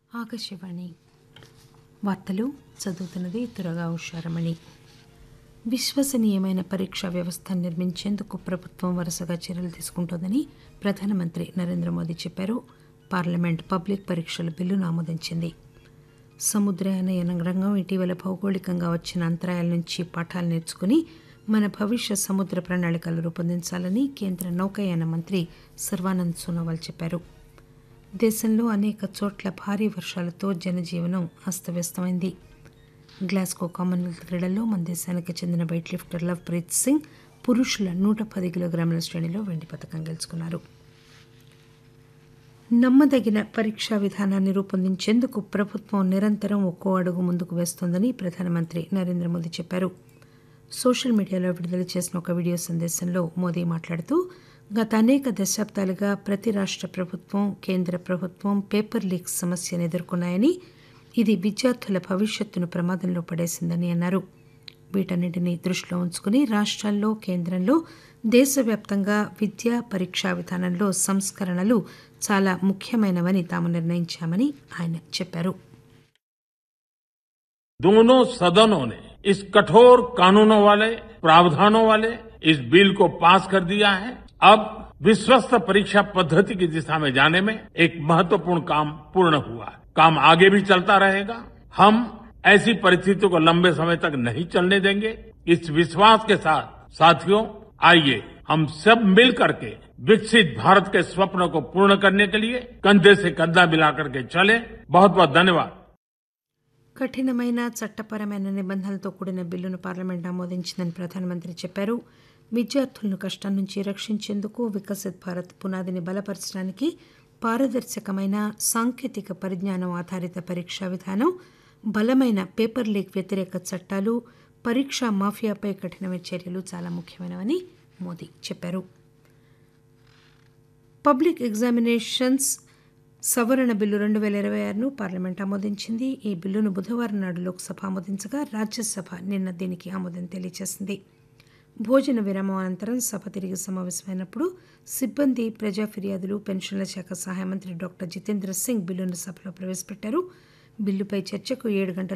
ఆకాశవాణి వార్తలు చదువుతున్నది తురగా ఉషారమణి విశ్వసనీయమైన పరీక్షా వ్యవస్థను నిర్మించేందుకు ప్రభుత్వం వరుసగా చర్యలు తీసుకుంటోందని ప్రధానమంత్రి నరేంద్ర మోదీ చెప్పారు పార్లమెంట్ పబ్లిక్ పరీక్షల బిల్లును ఆమోదించింది సముద్రయాన రంగం ఇటీవల భౌగోళికంగా వచ్చిన అంతరాయాల నుంచి పాఠాలు నేర్చుకుని మన భవిష్య సముద్ర ప్రణాళికలు రూపొందించాలని కేంద్ర నౌకాయాన మంత్రి సర్వానంద్ సోనోవాల్ చెప్పారు దేశంలో అనేక చోట్ల భారీ వర్షాలతో జనజీవనం అస్తవ్యస్తమైంది గ్లాస్గో కామన్వెల్త్ క్రీడల్లో మన దేశానికి చెందిన weight lifter Lovepreet Singh పురుషుల నూట పది కిలోగ్రాముల శ్రేణిలో వెండి పథకం గెలుచుకున్నారు నమ్మదగిన పరీక్షా విధానాన్ని రూపొందించేందుకు ప్రభుత్వం నిరంతరం ఒక్కో అడుగు ముందుకు వేస్తోందని ప్రధానమంత్రి నరేంద్ర మోదీ చెప్పారు సోషల్ మీడియాలో విడుదల చేసిన ఒక వీడియో సందేశంలో మోదీ మాట్లాడుతూ గత అనేక దశాబ్దాలుగా ప్రతి రాష్ట్ర ప్రభుత్వం కేంద్ర ప్రభుత్వం పేపర్ లీక్ సమస్యను ఎదుర్కొన్నాయని ఇది విద్యార్థుల భవిష్యత్తును ప్రమాదంలో పడేసిందని అన్నారు వీటన్నిటిని దృష్టిలో ఉంచుకుని రాష్ట్రాల్లో కేంద్రంలో దేశవ్యాప్తంగా విద్యా పరీక్షా విధానంలో సంస్కరణలు చాలా ముఖ్యమైనవని తాము నిర్ణయించామని ఆయన చెప్పారు दोनों सदनों ने इस कठोर कानूनों वाले प्रावधानों वाले इस बिल को पास कर दिया है अब विश्वस्त परीक्षा पद्धति की दिशा में जाने में एक महत्वपूर्ण काम पूर्ण हुआ है काम आगे भी चलता रहेगा हम ऐसी परिस्थितियों को लंबे समय तक नहीं चलने देंगे इस विश्वास के साथ साथियों आइए हम सब मिल करके विकसित भारत के स्वप्न को पूर्ण करने के लिए कंधे से कंधा मिलाकर के चले बहुत बहुत धन्यवाद కఠినమైన చట్టపరమైన నిబంధనలతో కూడిన బిల్లును పార్లమెంట్ ఆమోదించిందని ప్రధానమంత్రి చెప్పారు విద్యార్థులను కష్టం నుంచి రక్షించేందుకు వికసిత్ భారత్ పునాదిని బలపరచడానికి పారదర్శకమైన సాంకేతిక పరిజ్ఞానం ఆధారిత పరీక్షా విధానం బలమైన పేపర్ లీక్ వ్యతిరేక చట్టాలు పరీక్షా మాఫియాపై కఠినమైన చర్యలు చాలా ముఖ్యమైనవని మోదీ చెప్పారు పబ్లిక్ ఎగ్జామినేషన్స్ సవరణ బిల్లు రెండు వేల ఇరవై ఆరును పార్లమెంట్ ఆమోదించింది ఈ బిల్లును బుధవారం నాడు లోక్సభ ఆమోదించగా రాజ్యసభ నిన్న దీనికి ఆమోదం తెలియజేసింది భోజన విరామం అనంతరం సభ తిరిగి సమావేశమైనప్పుడు సిబ్బంది ప్రజా ఫిర్యాదులు పెన్షన్ల శాఖ సహాయ మంత్రి డాక్టర్ జితేంద్ర సింగ్ బిల్లును సభలో ప్రవేశపెట్టారు బిల్లుపై చర్చకు ఏడు గంటల